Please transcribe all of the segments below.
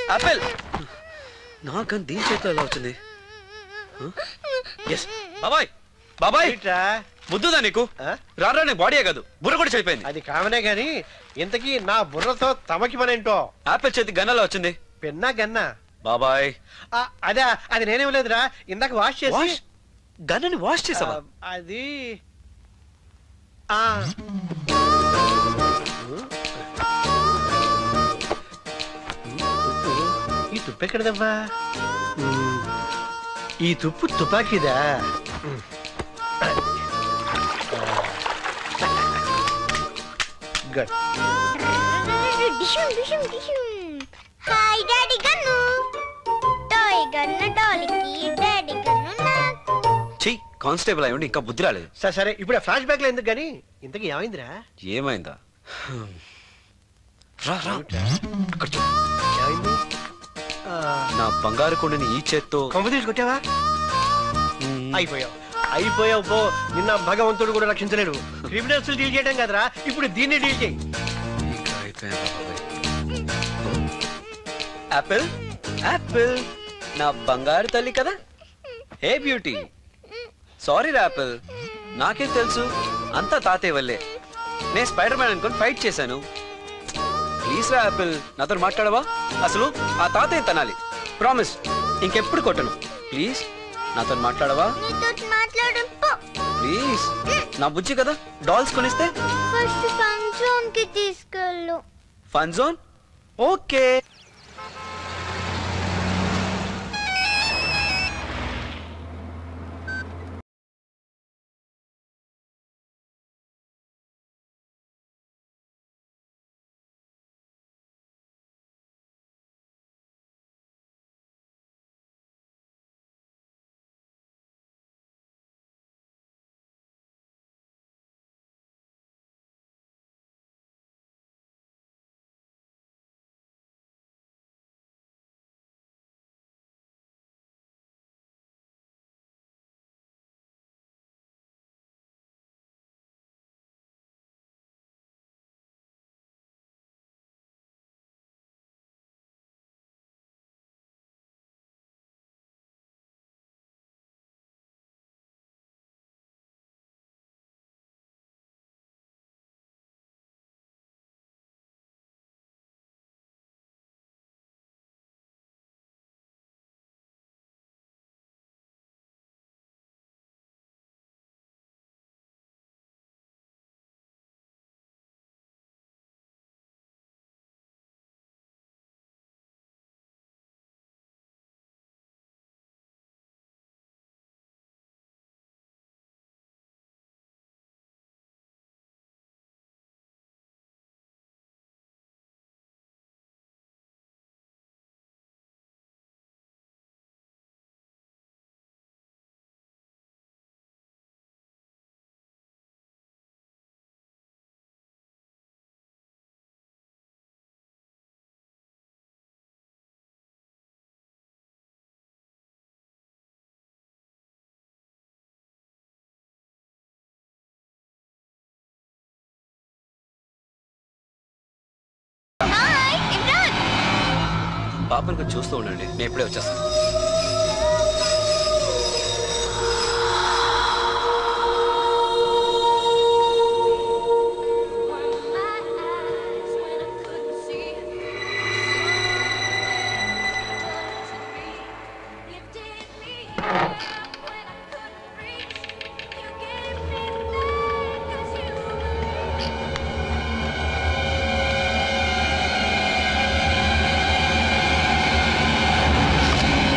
Apple నా gun దీని చేతిలో ఎలా వచ్చింది ఎస్ బాబాయ్ బాబాయ్ ఏంట్రా? ముద్దుదా నీకు ఆ? రారా నీ బాడీ కాదు బుర్ర కూడా చెడిపోయింది అది కామనే గాని ఇంతకీ నా బుర్రతో తమకి పనేంటో ఆపిల్ చేతి గన్ ఎలా వచ్చింది పెన్నా గన్నా బాబాయ్ ఆ, అదే అది నేనేం లేదురా ఇందాక వాష్ చేసి వాష్ గన్నని వాష్ చేసావా ఆ, అది ఆ ఈ తుప్పు ఎక్కడదవ్వా ఉమ్, ఈ తుప్పు తుపాకీదా ఉమ్. గుడ్ డిషుం డిషుం డిషుం hi daddy gun toy gun డాలీకి డాడీ గన్ను నాకు చెయ్యి కానిస్టేబుల్ అయ్యండి ఇంకా బుద్ధి రాలేదు సరే సరే ఇప్పుడు ఫ్లాష్ బ్యాక్ లో ఎందుకు గానీ ఇంతకీ ఏమైందిరా ఏమైందా రా రా అక్కడ చూ. ఏమైంది ఆ, నా బంగారు కొండని ఈ చేత్తో కొంప తీసి కొట్టావా మ్మ్. అయిపోయావు అయిపోయావు పో నిన్న భగవంతుడు కూడా రక్షించలేడు క్రిమినల్స్ డీల్ చేయడం కదరా ఇప్పుడు దీన్ని డీల్ చేయి ఇంకా అయిపోయాను బాబాయ్. యాపిల్ యాపిల్ నా బంగారు తల్లి కదా ఏ బ్యూటీ సారీ యాపిల్ నాకేం తెలుసు అంతా తాతయ్య వల్లే నేను స్పైడర్ మ్యాన్ అనుకుని ఫైట్ చేశాను ప్లీజ్ రా యాపిల్ నాతో మాట్లాడవా అసలు ఆ తాతయ్య తనాలి ప్రామిస్ ఇంకెప్పుడు కొట్టను ప్లీజ్ నాతో మాట్లాడవా నీతో మాట్లాడడం పో ప్లీజ్ నా బుజ్జి కదా డాల్స్ కొనిస్తే ఫస్ట్ ఫంక్షన్ కి తీసుకెళ్ళు fun zone okay hi Imran పాపను కొంచెం చూస్తూ ఉండండి నేను ఇప్పుడే వచ్చేస్తాను Thank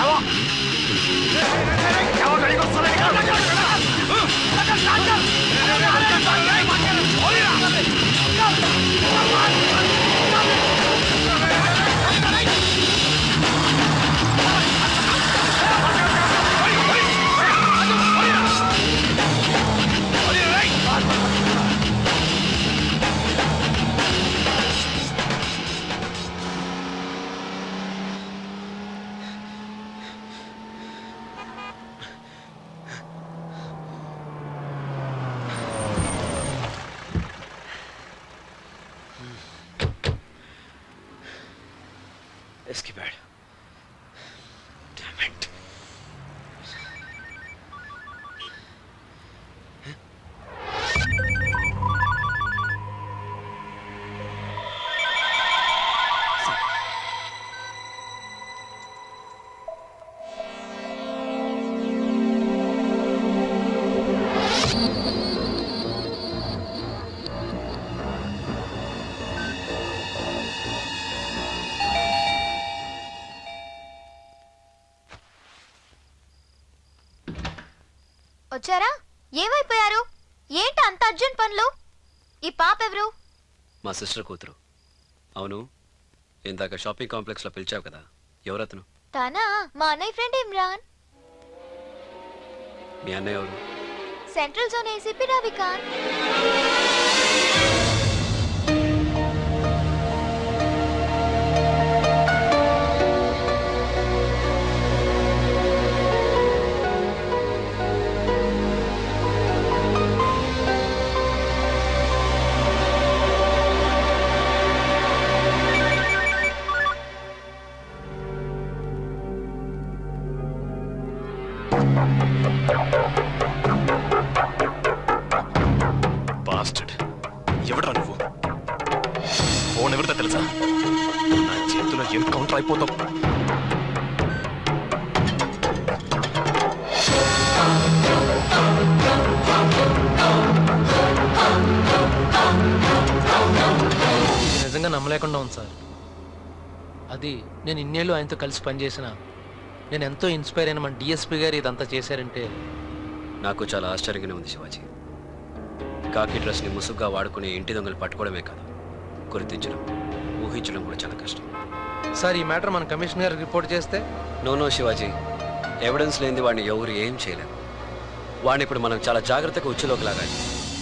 Escapade. Damn it. వచ్చారా ఏమైపోయారు ఏంటి అంత అర్జెంట్ పనులు ఈ పాప ఎవరు మా సిస్టర్ కూతురు అవును ఇందాక షాపింగ్ కాంప్లెక్స్లో పిలిచావు కదా ఎవరతను తానా మా అన్నయ్య ఫ్రెండ్ ఇమ్రాన్ మీ అన్నయ్య ఎవరు central zone ACP Ravikanth bastard ఎవడ్రా నువ్వు ఫోన్ ఎవరితో తెలుసా నా చేతిలో ఏం కౌంటర్ అయిపోతావు నిజంగా నమ్మలేకుండా ఉంది సార్ అది నేను ఇన్నేళ్ళు ఆయనతో కలిసి పనిచేసిన నేను ఎంతో ఇన్స్పైర్ అయిన మన డిఎస్పీ గారు ఇదంతా చేశారంటే నాకు చాలా ఆశ్చర్యంగానే ఉంది శివాజీ కాకి డ్రెస్ని ముసుగ్గా వాడుకుని ఇంటి దొంగలు పట్టుకోవడమే కాదు గుర్తించడం ఊహించడం కూడా చాలా కష్టం సార్ ఈ మ్యాటర్ మన కమిషనర్ గారికి రిపోర్ట్ చేస్తే నో నో శివాజీ ఎవిడెన్స్ లేనిది వాడిని ఎవరు ఏం చేయలేరు వాడిని ఇప్పుడు మనం చాలా జాగ్రత్తగా ఉచ్చులోకి లాగాలి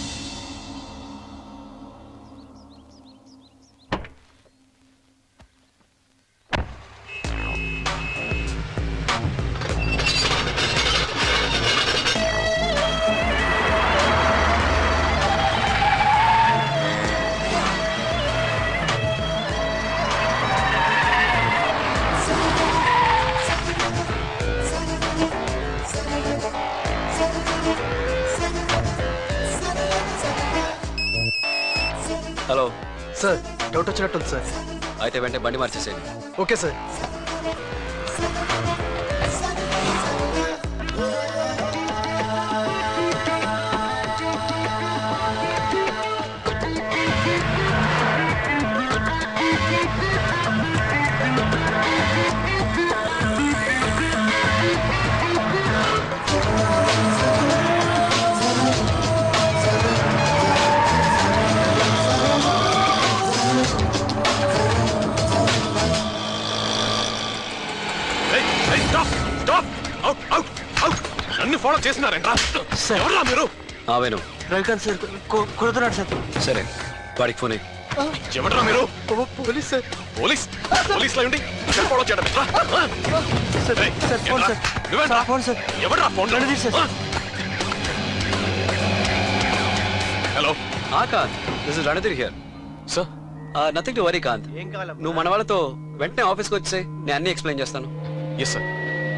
హలో సార్ డౌట్ వచ్చినట్టుంది సార్ అయితే వెంటనే బండి మార్చేసేయండి ఓకే సార్ ఏయ్, ఏయ్, stop, stop, out, out, out. నన్ను ఫాలో చేస్తున్నారేంట్రా ఎవరా మీరు ఆవేను రవికాంత్ సార్ కుడుతున్నాడు సార్ సరే వాడికి ఫోన్ అయ్యి ఎవడ్రా మీరు పోలీస్ సార్ పోలీస్ పోలీస్ లో ఉండి ఫాలో చేయడం ఏంట్రా? ఏయ్, సార్, ఫోన్ ఏంట్రా? సార్. నువ్వేంట్రా? Sir, phone sir. ఎవడ్రా ఫోన్ రణధీర్ సార్. హలో ఆ Kanth this is Randhir here sir nothing to worry Kanth ఏం కావాలమ్మా? నువ్వు మన వాళ్ళతో వెంటనే ఆఫీస్కి వచ్చేసాయి నేను అన్ని ఎక్స్ప్లెయిన్ చేస్తాను ఎస్ సార్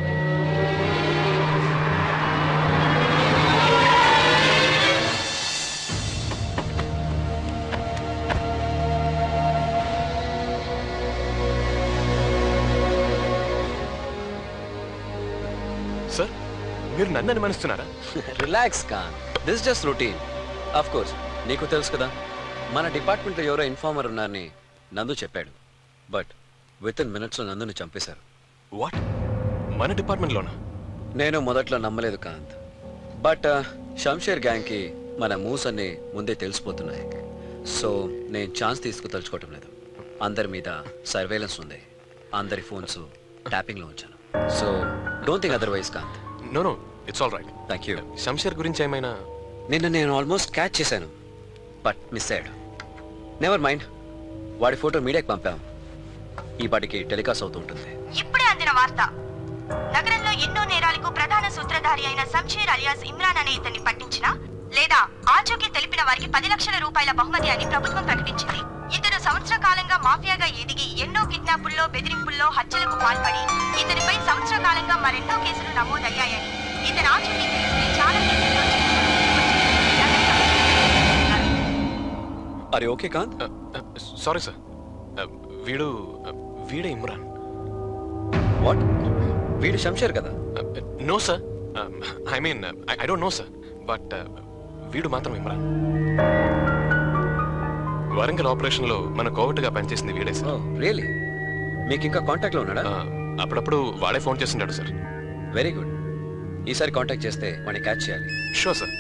సార్ మీరు నన్ను అనుమానిస్తున్నారా relax Kanth this just routine of course నీకు తెలుసు కదా మన డిపార్ట్మెంట్లో ఎవరో ఇన్ఫార్మర్ ఉన్నారని నందు చెప్పాడు బట్ విత్ ఇన్ మినిట్స్లో నందుని చంపేశారు వాట్ మన డిపార్ట్మెంట్లోనా నేను మొదట్లో నమ్మలేదు కాంత్ బట్ షంషేర్ గ్యాంగ్కి మన మూవ్స్ అన్ని ముందే తెలిసిపోతున్నాయి సో నేను ఛాన్స్ తీసుకుతలుచుకోవటం లేదు అందరి మీద సర్వేలెన్స్ ఉంది అందరి ఫోన్స్ ట్యాపింగ్లో ఉంచాను so don't think otherwise Kanth no no it's all right thank you Shamsher గురించి ఏమైనా నిన్న నేను ఆల్మోస్ట్ క్యాచ్ చేశాను బట్ మిస్ అయ్యాడు నెవర్ మైండ్ వాడి ఫోటో మీడియాకి పంపాం ఈ పాటికి టెలికాస్ట్ అవుతూ ఉంటుంది ఇప్పుడే అందిన వార్త నగరంలో ఎన్నో నేరాలకు ప్రధాన సూత్రధారి అయిన సంషీర్ అలియాస్ ఇమ్రాన్ అనే ఇతన్ని పట్టించిన లేదా ఆచూకీ తెలిపిన వారికి పది లక్షల రూపాయల బహుమతి అని ప్రభుత్వం ప్రకటించింది ఇతను సంవత్సర కాలంగా మాఫియాగా ఎదిగి ఎన్నో కిడ్నాపుల్లో బెదిరింపుల్లో హత్యలకు పాల్పడి ఇతనిపై సంవత్సర కాలంగా మరెన్నో కేసులు నమోదయ్యాయని ఇతని ఆచూకీ తెలిస్తే చాలా కేసుల్లో అరే ఓకే కాంత్ సారీ సార్ వీడు uh, వీడే ఇమ్రాన్ వాట్ వీడు శంషేర్ కదా no sir I mean I don't know sir but వీడు మాత్రం ఇమ్రాన్ వరంగల్ ఆపరేషన్లో మన కోవిడ్గా పనిచేసింది వీడే సార్ రియలీ మీకు ఇంకా కాంటాక్ట్లో ఉన్నాడా Uh, అప్పుడప్పుడు వాడే ఫోన్ చేస్తుంటాడు సార్ వెరీ గుడ్ ఈసారి కాంటాక్ట్ చేస్తే వాడిని క్యాచ్ చేయాలి షూర్ సార్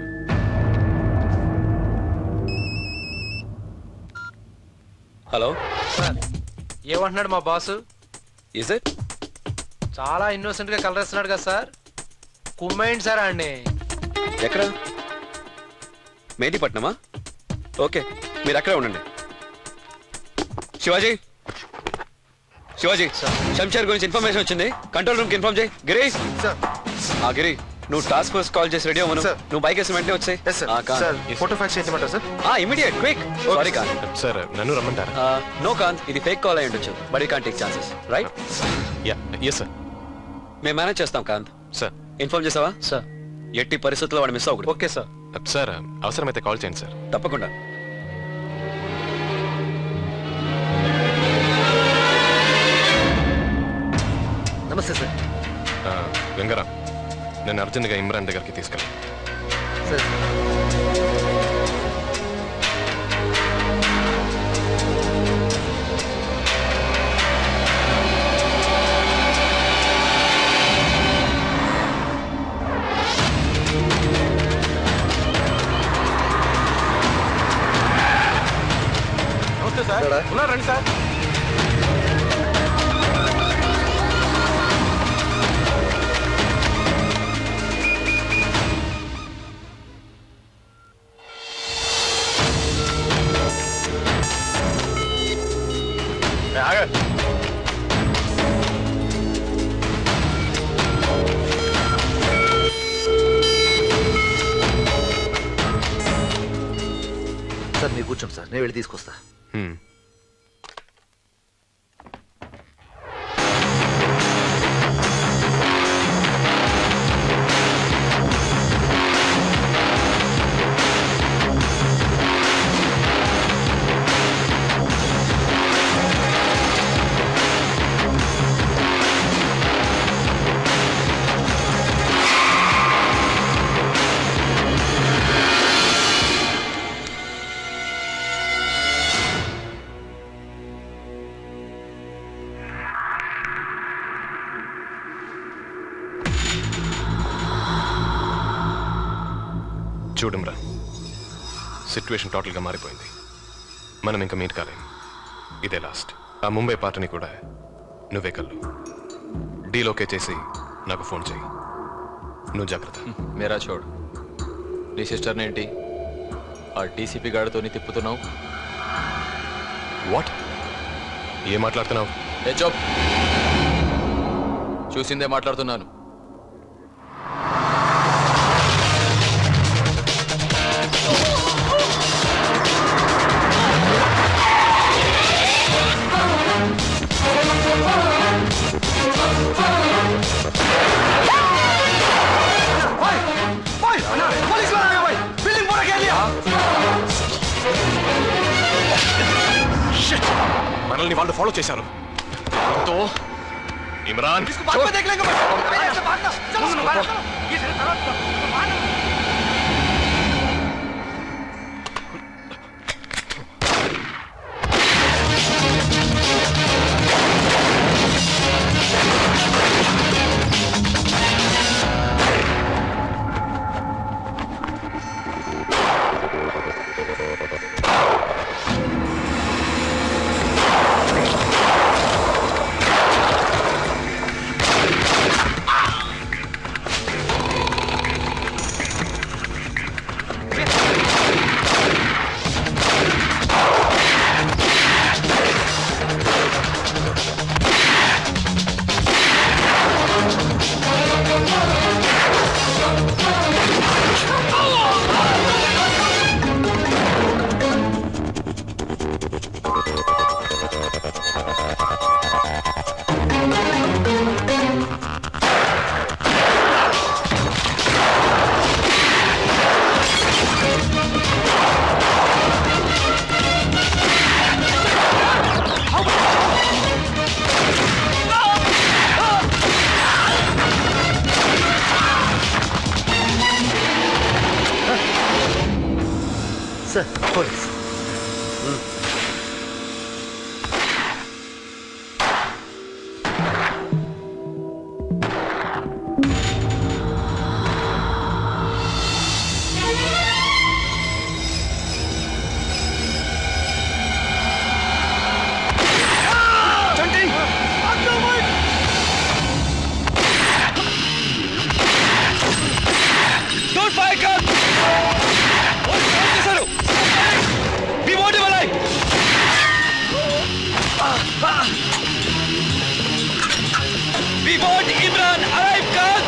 హలో సార్ ఏమంటున్నాడు మా బాసు ఇస్ ఇట్ చాలా ఇన్నోసెంట్ గా కలరేస్తున్నాడు కదా సార్ కుమ్మైండి సార్ అండి ఎక్కడ మేదీపట్నమా ఓకే మీరు అక్కడే ఉండండి శివాజీ శివాజీ శంషేర్ గురించి ఇన్ఫర్మేషన్ వచ్చింది కంట్రోల్ రూమ్ కి ఇన్ఫార్మ్ చేయి గిరి సార్ ఆ గిరి నువ్వు టాస్క్ ఫోర్స్ కాల్ చేసి రెడీ అవ్వను Sir. నువ్వు బైక్ వేసి వెంటనే వచ్చాయి yes sir sir photo fax చేయమంటారా sir immediate quick sorry Kanth sir నన్ను రమ్మంటారా నో కాంత్ ఇది ఫేక్ కాల్ అయి ఉండొచ్చు but can't take chances right yeah yes sir మేము మేనేజ్ చేస్తాం కాంత్ సార్ ఇన్ఫార్మ్ చేసావా సార్ ఎట్టి పరిస్థితుల్లో వాడు మిస్ అవ్వకూడదు ఓకే సార్ సార్ అవసరమైతే కాల్ చేయండి సార్ తప్పకుండా నమస్తే సార్ వెంగరా నేను అర్జెంట్గా ఇమ్రాన్ దగ్గరికి తీసుకెళ్ళి సార్ నమస్తే సార్ ఎక్కడా? ఉన్నారు రండి సార్ సార్ మీరు కూర్చోండి సార్ నేను వెళ్ళి తీసుకొస్తా హ్మ్. చూడు ఇమ్రాన్ సిచ్యువేషన్ టోటల్గా మారిపోయింది మనం ఇంకా మీట్ కాలేం ఇదే లాస్ట్ ఆ ముంబై పార్టీని కూడా నువ్వే కళ్ళు డీల్ ఓకే చేసి నాకు ఫోన్ చేయి నువ్వు జాగ్రత్త మేరా చోడ్ నీ సిస్టర్ని ఏంటి ఆ డీసీపీ గాడితోని తిప్పుతున్నావు వాట్ ఏం మాట్లాడుతున్నావు ఏ చోప్ చూసిందే మాట్లాడుతున్నాను మనల్ని వాళ్ళు ఫాలో చేశారు తో Imran sir sir police don't fire come చేశారు we want your life we want Imran alive come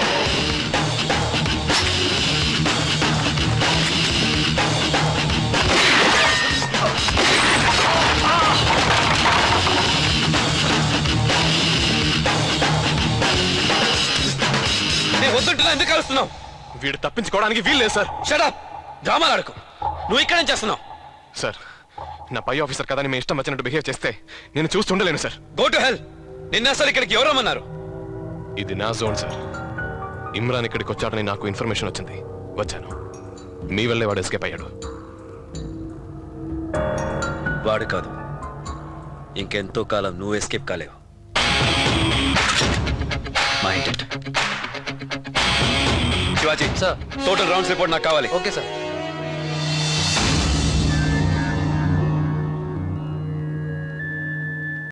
నేను వద్దుంటున్నా ఎందుకు కలుస్తున్నావు వీడు తప్పించుకోవడానికి వీల్లేదు సార్ షడప్ డ్రామాలు ఆడుకో నువ్వు ఇక్కడేం చేస్తున్నావు సార్ నా పై ఆఫీసర్ కదా మీ ఇష్టం వచ్చినట్టు బిహేవ్ చేస్తే నేను చూస్తుండలేను సార్ గో టు హెల్ నిన్న అసలు ఇక్కడికి ఎవరు రమ్మన్నారు ఇది నా జోన్ సార్ ఇమ్రాన్ ఇక్కడికి వచ్చాడని నాకు ఇన్ఫర్మేషన్ వచ్చింది వచ్చాను మీ వల్లే వాడు ఎస్కేప్ అయ్యాడు వాడు కాదు ఇంకెంతో కాలం నువ్వు ఎస్కేప్ కాలేవు mind Shivaji sir total rounds report నాకు కావాలి ఓకే సార్